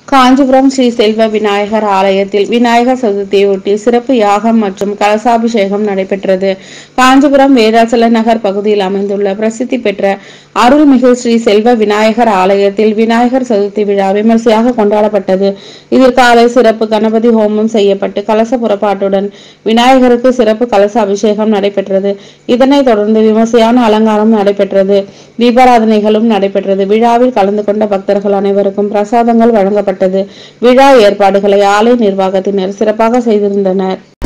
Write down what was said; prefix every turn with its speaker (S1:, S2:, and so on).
S1: காஞ்சிபுரம் ஸ்ரீ செல்வ விநாயகர் ஆலயத்தில் விநாயகர் சதுர்த்தியொட்டி சிறப்பு யாகம் மற்றும் கலசாபிஷேகம் நடைபெற்றது காஞ்சிபுரம் வேதாச்சல நகர் பகுதியில் அமைந்துள்ள பிரசித்தி பெற்ற அருள்மிகு ஸ்ரீ செல்வ விநாயகர் ஆலயத்தில் விநாயகர் சதுர்த்தி விழா விமர்சையாக கொண்டாடப்பட்டது இதில் காலை சிறப்பு கணபதி ஹோமம் செய்யப்பட்டு கலச புறப்பாட்டுடன் விநாயகருக்கு சிறப்பு கலச அபிஷேகம் நடைபெற்றது இதனைத் தொடர்ந்து விமர்சையான அலங்காரம் நடைபெற்றது தீபாராதனைகளும் நடைபெற்றது விழாவில் கலந்து கொண்ட பக்தர்கள் அனைவருக்கும் பிரசாதங்கள் வழங்கப்பட்டது விழா ஏற்பாடுகளை ஆலய நிர்வாகத்தினர் சிறப்பாக செய்திருந்தனர்